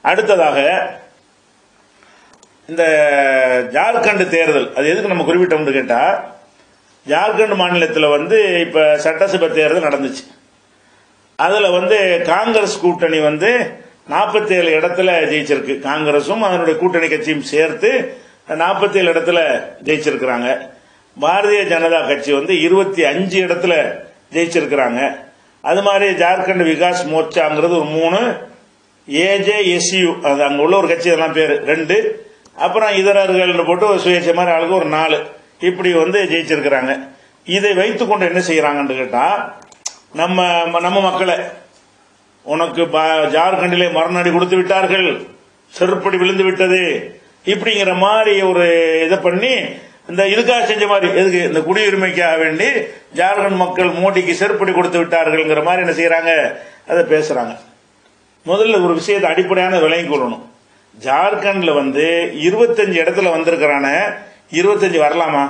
அடுத்ததாக இந்த ஜார்க்கண்ட் தேர்தல் அது எதுக்கு நம்ம குறிப்பிட்டோம்னு கேட்டா ஜார்க்கண்ட் மாநிலத்தில் வந்து இப்ப சட்டசபை தேர்தல் நடந்துச்சு அதுல வந்து காங்கிரஸ் கூட்டணி வந்து 47 இடத்துல ஜெயிச்சிருக்கு காங்கிரஸும் அதனுடைய கூட்டணி கட்சியும் சேர்த்து 47 இடத்துல ஜெயிச்சிருக்கிறாங்க பாரதிய ஜனதா கட்சி வந்து இருபத்தி அஞ்சு இடத்துல ஜெயிச்சிருக்கிறாங்க அது மாதிரி ஜார்க்கண்ட் விகாஸ் மோர்ச்சாங்கிறது ஒரு மூணு ஏஜேஎஸ்யூ அது அங்க உள்ள ஒரு கட்சி அதெல்லாம் பேரு ரெண்டு அப்புறம் இதரர்கள் போட்டு ஒரு சுயேட்சை மாதிரி ஆளுக்கு ஒரு நாலு இப்படி வந்து ஜெயிச்சிருக்கிறாங்க இதை வைத்துக்கொண்டு என்ன செய்யறாங்கன்னு கேட்டா நம்ம நம்ம மக்களை உனக்கு பா- ஜார்க்கண்டிலே மரணடி கொடுத்து விட்டார்கள் செருப்படி விழுந்து விட்டது இப்படிங்கிற மாதிரி ஒரு இதை பண்ணி இந்த இதுக்காக செஞ்ச மாதிரி எதுக்கு இந்த குடியுரிமைக்காக வேண்டி ஜார்க்கண்ட் மக்கள் மோடிக்கு செருப்படி கொடுத்து விட்டார்கள்ங்கிற மாதிரி என்ன செய்யறாங்க அதை பேசுறாங்க முதல்ல ஒரு விஷயத்தை அடிப்படையான விளங்கி கொள்ளணும் ஜார்க்கண்ட்ல வந்து இருபத்தஞ்சு இடத்துல வந்திருக்கிறான இருபத்தஞ்சு வரலாமா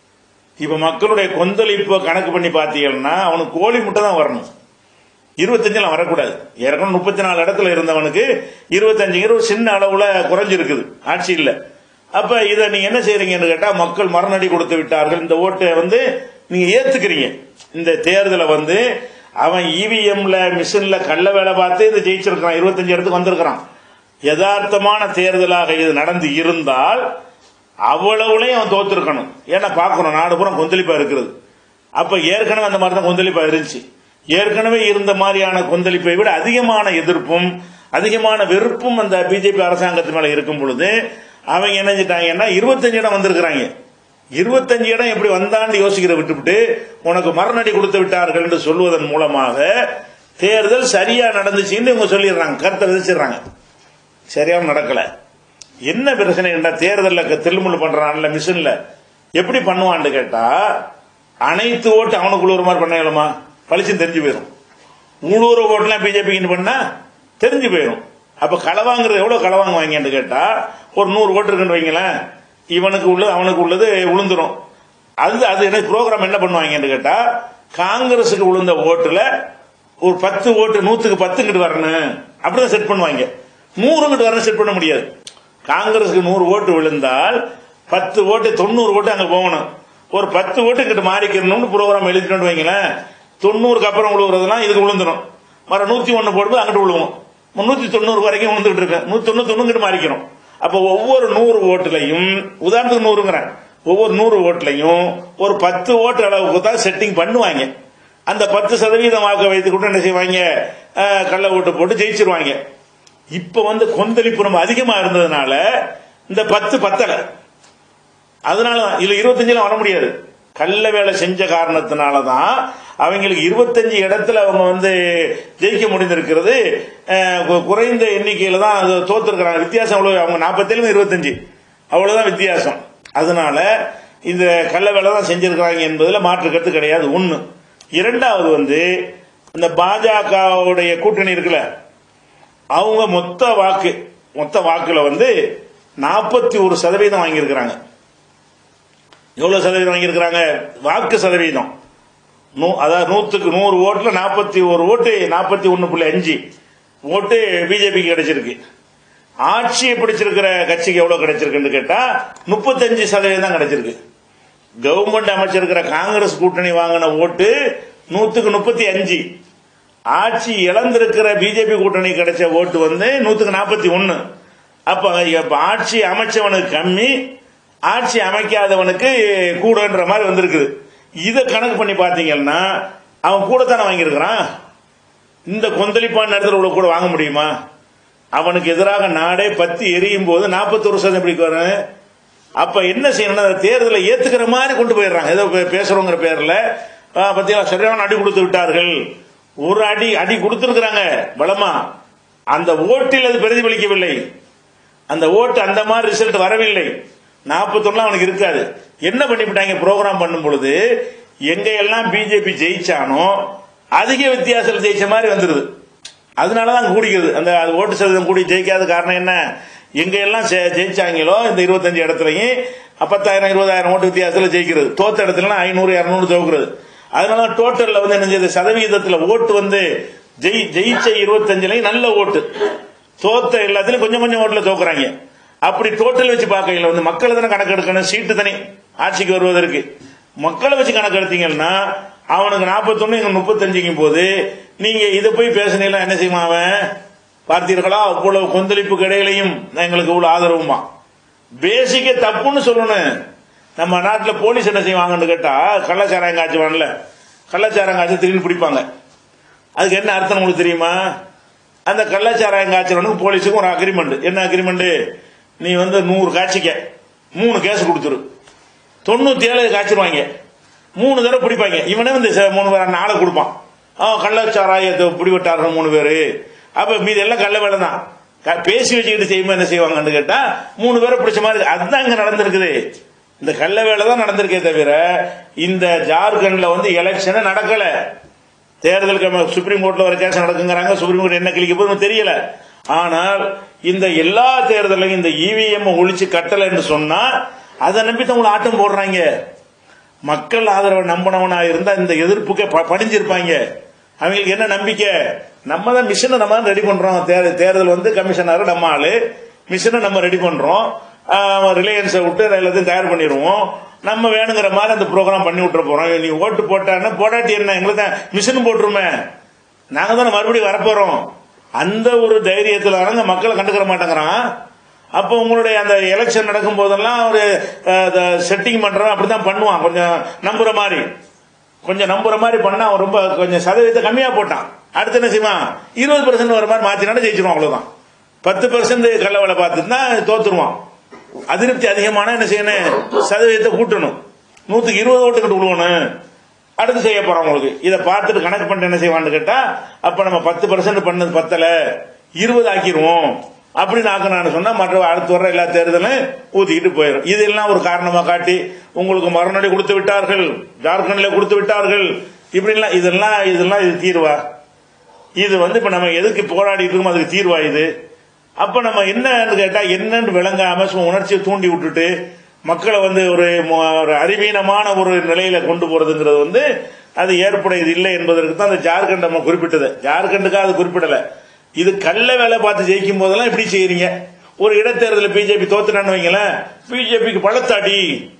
இப்ப மக்களுடைய கொந்தளிப்பு கணக்கு பண்ணி பார்த்தீங்கன்னா அவனுக்கு கோழி முட்டை தான் வரணும் இருபத்தஞ்சுலாம் வரக்கூடாது ஏற்கனவே முப்பத்தி நாலு இடத்துல இருந்தவனுக்கு இருபத்தஞ்சுங்கிற ஒரு சின்ன அளவுல குறைஞ்சிருக்குது ஆட்சி இல்ல அப்ப இதை நீங்க என்ன செய்றீங்கன்னு கேட்டா மக்கள் மரணடி கொடுத்து விட்டார்கள் இந்த ஓட்டை வந்து நீங்க ஏத்துக்கிறீங்க இந்த தேர்தலை வந்து அவன் இவிஎம்ல மிஷின்ல கள்ள வேலை பார்த்து இது ஜெயிச்சிருக்கான் இருபத்தஞ்சு இடத்துக்கு வந்திருக்கிறான் யதார்த்தமான தேர்தலாக இது நடந்து இருந்தால் அவ்வளவுலையும் அவன் தோத்திருக்கணும் ஏன்னா பார்க்கணும் நாடு பூரா கொந்தளிப்பா இருக்கிறது அப்ப ஏற்கனவே அந்த மாதிரி தான் கொந்தளிப்பா இருந்துச்சு ஏற்கனவே இருந்த மாதிரியான கொந்தளிப்பை விட அதிகமான எதிர்ப்பும் அதிகமான வெறுப்பும் அந்த பிஜேபி அரசாங்கத்து மேல இருக்கும் பொழுது அவங்க என்ன செஞ்சிட்டாங்கன்னா இருபத்தஞ்சு இடம் வந்திருக்கிறாங்க இருபத்தஞ்சு இடம் எப்படி வந்தான்னு யோசிக்கிற விட்டுவிட்டு உனக்கு மரணடி கொடுத்து விட்டார்கள் என்று சொல்வதன் மூலமாக தேர்தல் சரியா நடந்துச்சுன்னு இவங்க சொல்லிடுறாங்க கருத்தை விதிச்சிடுறாங்க சரியாவும் நடக்கல என்ன பிரச்சனை என்ன தேர்தலில் திருமுள்ளு பண்றான்ல மிஷின்ல எப்படி பண்ணுவான்னு கேட்டா அனைத்து ஓட்டு அவனுக்குள்ள ஒரு மாதிரி பண்ண இயலுமா பளிச்சுன்னு தெரிஞ்சு போயிடும் ஊழூர ஓட்டுலாம் பிஜேபிக்கு பண்ணா தெரிஞ்சு போயிடும் அப்ப களவாங்கிறது எவ்வளவு களவாங்குவாங்கன்னு கேட்டா ஒரு நூறு ஓட்டு இருக்குன்னு வைங்களேன் இவனுக்கு உள்ளது அவனுக்கு உள்ளது உளுந்துரும் அது அது என்ன ப்ரோக்ராம் என்ன பண்ணுவாங்கன்னு கேட்டா காங்கிரஸுக்கு விழுந்த ஓட்டுல ஒரு பத்து ஓட்டு நூத்துக்கு பத்து கிட்ட வரணும் அப்படிதான் செட் பண்ணுவாங்க நூறு கிட்ட வரணும் செட் பண்ண முடியாது காங்கிரஸுக்கு நூறு ஓட்டு விழுந்தால் பத்து ஓட்டு தொண்ணூறு ஓட்டு அங்க போகணும் ஒரு பத்து ஓட்டு கிட்ட மாறிக்கணும்னு ப்ரோக்ராம் எழுதிட்டு வைங்களேன் தொண்ணூறுக்கு அப்புறம் விழுவுறதுலாம் இதுக்கு விழுந்துரும் மற நூத்தி ஒன்னு போடும்போது அங்கிட்டு விழுவோம் முன்னூத்தி தொண்ணூறு வரைக்கும் விழுந்துட்டு இருக்கு நூத்தி தொண்ணூத்தி ஒண்ணு கிட்ட மாறிக்கணும் அப்ப ஒவ்வொரு நூறு ஓட்டுலையும் உதாரணத்துக்கு நூறுங்கிறேன் ஒவ்வொரு நூறு ஓட்டுலையும் ஒரு பத்து ஓட்டு அளவுக்கு தான் செட்டிங் பண்ணுவாங்க அந்த பத்து சதவீதம் வாக்கு வைத்து கூட என்ன செய்வாங்க அஹ், கள்ள ஓட்டு போட்டு ஜெயிச்சிருவாங்க இப்ப வந்து கொந்தளிப்பு ரொம்ப அதிகமா இருந்ததுனால இந்த பத்து பத்தல அதனாலதான் இதுல இருபத்தஞ்சுலாம் வர முடியாது கள்ள வேலை செஞ்ச காரணத்தினால தான் அவங்களுக்கு இருபத்தஞ்சு இடத்துல அவங்க வந்து ஜெயிக்க முடிந்திருக்கிறது அஹ், கு- குறைந்த எண்ணிக்கையில தான் அது தோத்துருக்கிறாங்க வித்தியாசம் அவ்வளவு அவங்க நாற்பத்தேழு இருபத்தஞ்சு அவ்வளவுதான் வித்தியாசம் அதனால இந்த கள்ள வேலை தான் செஞ்சிருக்கிறாங்க என்பதுல மாற்று கருத்து கிடையாது ஒண்ணு இரண்டாவது வந்து இந்த பாஜகவுடைய கூட்டணி இருக்குல்ல அவங்க மொத்த வாக்கு மொத்த வாக்குல வந்து நாற்பத்தி ஒரு சதவீதம் வாங்கியிருக்கிறாங்க எவ்வளவு சதவீதம் வாங்கியிருக்கிறாங்க வாக்கு சதவீதம் நூ- அதாவது நூத்துக்கு நூறு ஓட்டுல நாற்பத்தி ஒரு ஓட்டு நாற்பத்தி ஒன்னு புள்ளி அஞ்சு ஓட்டு பிஜேபிக்கு கிடைச்சிருக்கு ஆட்சியை பிடிச்சிருக்கிற கட்சிக்கு எவ்வளவு கிடைச்சிருக்குன்னு கேட்டா முப்பத்தஞ்சு சதவீதம் தான் கிடைச்சிருக்கு கவர்மெண்ட் அமைச்சிருக்கிற காங்கிரஸ் கூட்டணி வாங்கின ஓட்டு நூத்துக்கு முப்பத்தி அஞ்சு ஆட்சி இழந்திருக்கிற பிஜேபி கூட்டணி கிடைச்ச ஓட்டு வந்து நூத்துக்கு நாற்பத்தி ஒன்னு அப்ப இப்ப ஆட்சி அமைச்சவனுக்கு கம்மி ஆட்சி அமைக்காதவனுக்கு கூடன்ற மாதிரி வந்திருக்குது இதை கணக்கு பண்ணி பாத்தீங்கன்னா அவன் கூட தானே வாங்கியிருக்கிறான் இந்த கொந்தளிப்பான நேரத்தில் இவ்வளவு கூட வாங்க முடியுமா அவனுக்கு எதிராக நாடே பத்தி எரியும் போது நாற்பத்தொரு சதவீதம் எப்படி வரும் அப்ப என்ன செய்யணும்னா அந்த தேர்தலை ஏத்துக்கிற மாதிரி கொண்டு போயிடுறாங்க ஏதோ பே- பேசுறோங்கிற பேர்ல ஆ, பத்தியா சரியான அடி கொடுத்து விட்டார்கள் ஒரு அடி அடி கொடுத்திருக்கிறாங்க பலமா அந்த ஓட்டில் அது பிரதிபலிக்கவில்லை அந்த ஓட்டு அந்த மாதிரி ரிசல்ட் வரவில்லை நாற்பத்தொன்னு அவனுக்கு இருக்காது என்ன பண்ணிவிட்டாங்க ப்ரோக்ராம் பண்ணும் பொழுது எங்க எல்லாம் பிஜேபி ஜெயிச்சானோ அதிக வித்தியாசத்தில் ஜெயிச்ச மாதிரி வந்துருது அதனாலதான் கூடிக்குது அந்த அது ஓட்டு சதவீதம் கூடி ஜெயிக்காத காரணம் என்ன எங்க எல்லாம் ஜெ- ஜெயிச்சாங்களோ இந்த இருபத்தஞ்சு இடத்துலயும் பத்தாயிரம் இருபதாயிரம் ஓட்டு வித்தியாசத்தில் ஜெயிக்கிறது தோத்த இடத்துல ஐநூறு இருநூறு தோக்குறது அதனால டோட்டல்ல வந்து என்ன செய்யுது சதவீதத்துல ஓட்டு வந்து ஜெயி ஜெயிச்ச இருபத்தஞ்சுலயும் நல்ல ஓட்டு தோத்த எல்லாத்துலயும் கொஞ்சம் கொஞ்சம் ஓட்டுல தோக்குறாங்க அப்படி டோட்டல் வச்சு பார்க்கையில வந்து மக்களை தானே கணக்கு எடுக்கணும் சீட்டு தனி ஆட்சிக்கு வருவதற்கு மக்களை வச்சு கணக்கு எடுத்தீங்கன்னா அவனுக்கு நாற்பத்தொன்னு இங்க முப்பத்தஞ்சுக்கும் போது நீங்க இதை போய் பேசுனீங்களா என்ன செய்வான் அவன் பார்த்தீர்களா அவ்வளவு கொந்தளிப்புக்கு இடையிலையும் எங்களுக்கு இவ்வளவு ஆதரவுமா பேசிக்க தப்புன்னு சொல்லணும் நம்ம நாட்டில் போலீஸ் என்ன செய்வாங்கன்னு கேட்டா கள்ளச்சாராயம் காய்ச்சுவான்ல கள்ளச்சாராயம் காய்ச்சி திடீர்னு பிடிப்பாங்க அதுக்கு என்ன அர்த்தம் உங்களுக்கு தெரியுமா அந்த கள்ளச்சாராயம் காய்ச்சறவனுக்கு போலீஸுக்கும் ஒரு அக்ரிமெண்ட் என்ன அக்ரிமெண்ட் நீ வந்து நூறு காய்ச்சிக்க மூணு கேஸ் கொடுத்துரு தொண்ணூத்தி ஏழு காய்ச்சிருவாங்க மூணு தடவை பிடிப்பாங்க இவனே வந்து ச- மூணு பேர் நாளை கொடுப்பான் அவன் கள்ளச்சாராயத்தை பிடிபட்டார்கள் மூணு பேரு அப்ப மீதி எல்லாம் கள்ள வேலை தான் க- பேசி வச்சுக்கிட்டு செய்யுமா என்ன செய்வாங்கன்னு கேட்டா மூணு பேரை பிடிச்ச மாதிரி இருக்கு. அதுதான் இங்க நடந்திருக்குது இந்த கள்ள வேலை தான் நடந்திருக்கே தவிர இந்த ஜார்க்கண்ட்ல வந்து எலெக்ஷனே நடக்கல தேர்தல் கம- சுப்ரீம் கோர்ட்ல ஒரு கேஸ் நடக்குங்கிறாங்க சுப்ரீம் கோர்ட் என்ன கிளிக்க போதும் தெரியல ஆனால் இந்த எல்லா தேர்தலையும் இந்த இவிஎம் ஒழிச்சு கட்டல என்று சொன்னா அதை நம்பி தான் உங்களை ஆட்டம் போடுறாங்க மக்கள் ஆதரவை நம்பினவனா இருந்தா இந்த எதிர்ப்புக்கே ப- படிஞ்சிருப்பாங்க அவங்களுக்கு என்ன நம்பிக்கை நம்ம தான் மிஷினை நம்ம தான் ரெடி பண்றோம் தே- தேர்தல் வந்து கமிஷனர் நம்ம ஆளு மிஷினை நம்ம ரெடி பண்றோம் ரிலையன்ஸை விட்டு எல்லாத்தையும் தயார் பண்ணிடுவோம் நம்ம வேணுங்கிற மாதிரி அந்த ப்ரோக்ராம் பண்ணி விட்டுற போறோம் நீ ஓட்டு போட்டான்னா போடாட்டி என்ன எங்களுக்கு தான் மிஷின் போட்டுருமே நாங்க தானே மறுபடியும் வரப்போறோம் அந்த ஒரு தைரியத்துல அரங்க மக்களை கண்டுக்கிற மாட்டேங்கிறான் அப்போ உங்களுடைய அந்த எலெக்ஷன் நடக்கும் போதெல்லாம் ஒரு செட்டிங் பண்றோம் அப்படிதான் பண்ணுவான் கொஞ்சம் நம்புற மாதிரி கொஞ்சம் நம்புற மாதிரி பண்ணா அவன் ரொம்ப கொஞ்சம் சதவீதத்தை கம்மியா போட்டான் அடுத்து என்ன செய்வான் இருபது பர்சன்ட் வர மாதிரி மாத்தினாலும் ஜெயிச்சிருவான் அவ்வளவுதான் பத்து பர்சன்ட் கள்ள வேலை பார்த்துட்டுனா தோத்துருவான் அதிருப்தி அதிகமான என்ன செய்யணும் சதவீதத்தை கூட்டணும் நூத்துக்கு இருபது ஓட்டுக்கிட்டு விடுவணும் அடுத்து செய்ய போறோம் உங்களுக்கு இதை பார்த்துட்டு கணக்கு பண்ணிட்டு என்ன செய்வான்னு கேட்டா அப்ப நம்ம பத்து பர்சன்ட் பண்ணது பத்தல இருபது ஆக்கிடுவோம் அப்படின்னு ஆக்கணும்னு சொன்னா மற்ற அடுத்து வர்ற எல்லா தேர்தலும் ஊத்திக்கிட்டு போயிடும் இதெல்லாம் ஒரு காரணமா காட்டி உங்களுக்கு மறுநடி கொடுத்து விட்டார்கள் ஜார்க்கண்ட்ல கொடுத்து விட்டார்கள் இப்படிலாம் இதெல்லாம் இதெல்லாம் இது தீர்வா இது வந்து இப்ப நம்ம எதுக்கு போராடிட்டு இருக்கோம் அதுக்கு தீர்வா இது அப்ப நம்ம என்னன்னு கேட்டா என்னன்னு விளங்காம சும்மா உணர்ச்சியை தூண்டி விட்டுட்டு மக்களை வந்து ஒரு மொ- ஒரு அறிவீனமான ஒரு நிலையில கொண்டு போறதுங்கிறது வந்து அது ஏற்புடையது இல்லை என்பதற்கு தான் அந்த ஜார்க்கண்ட் நம்ம குறிப்பிட்டது ஜார்க்கண்டுக்காக அது குறிப்பிடல இது கள்ள வேலை பார்த்து ஜெயிக்கும் போதெல்லாம் இப்படி செய்யறீங்க ஒரு இடைத்தேர்தலில் பிஜேபி தோத்துட்டான்னு வைங்களேன் பிஜேபிக்கு பழத்தாடி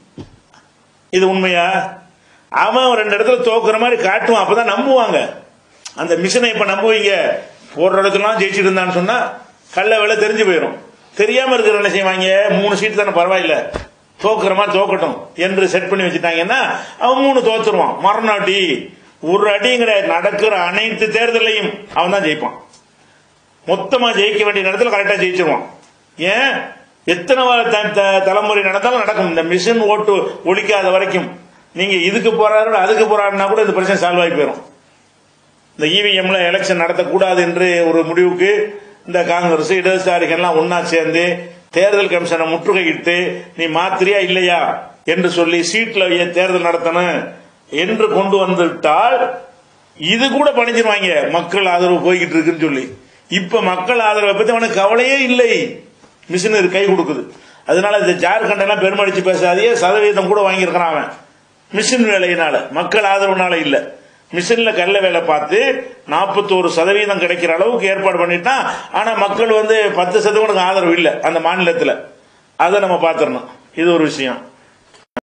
இது உண்மையா அவன் ரெண்டு இடத்துல தோக்குற மாதிரி காட்டுவான் அப்பதான் நம்புவாங்க அந்த மிஷினை இப்ப நம்புவீங்க போடுற இடத்துலாம் ஜெயிச்சிட்டு இருந்தான்னு சொன்னா கள்ள வேலை தெரிஞ்சு போயிடும் தெரியாம இருக்கிற என்ன செய்வாங்க மூணு சீட் தானே பரவாயில்ல தோக்குற மாதிரி தோக்கட்டும் என்று செட் பண்ணி வச்சுட்டாங்கன்னா அவன் மூணு தோத்துருவான் மறுநாட்டி ஒரு அடிங்கிற நடக்கிற அனைத்து தேர்தலையும் அவன் தான் ஜெயிப்பான் மொத்தமா ஜெயிக்க வேண்டிய நேரத்தில் கரெக்டா ஜெயிச்சிருவான் ஏன் எத்தனை வ- த- த- தலைமுறை நடந்தாலும் நடக்கும் இந்த மிஷின் ஓட்டு ஒழிக்காத வரைக்கும் நீங்க இதுக்கு போறாரு அதுக்கு போறாருன்னா கூட இந்த பிரச்சனை சால்வ் ஆகி போயிடும் இந்த இவிஎம்ல எலெக்ஷன் நடத்தக்கூடாது என்று ஒரு முடிவுக்கு இந்த காங்கிரஸ் இடதுசாரிகள் எல்லாம் ஒன்னா சேர்ந்து தேர்தல் கமிஷனை முற்றுகையிட்டு நீ மாத்திரியா இல்லையா என்று சொல்லி சீட்ல ஏ- தேர்தல் நடத்தணும் என்று கொண்டு வந்துவிட்டால் இது கூட பணிஞ்சிருவாங்க மக்கள் ஆதரவு போய்கிட்டு இருக்குன்னு சொல்லி இப்ப மக்கள் ஆதரவை பத்தி அவனுக்கு கவலையே இல்லை மிஷினர் கை கொடுக்குது அதனால இந்த ஜார்க்கண்ட் எல்லாம் பெருமடிச்சு பேசாதே சதவீதம் கூட வாங்கியிருக்கிறான் அவன் மிஷின் வேலையினால மக்கள் ஆதரவுனால இல்ல மிஷின்ல கல்ல வேலை பார்த்து நாற்பத்தோரு சதவீதம் கிடைக்கிற அளவுக்கு ஏற்பாடு பண்ணிட்டான் ஆனா மக்கள் வந்து பத்து சதவீதம் ஆதரவு இல்லை அந்த மாநிலத்துல அதை நம்ம பார்த்துடணும் இது ஒரு விஷயம்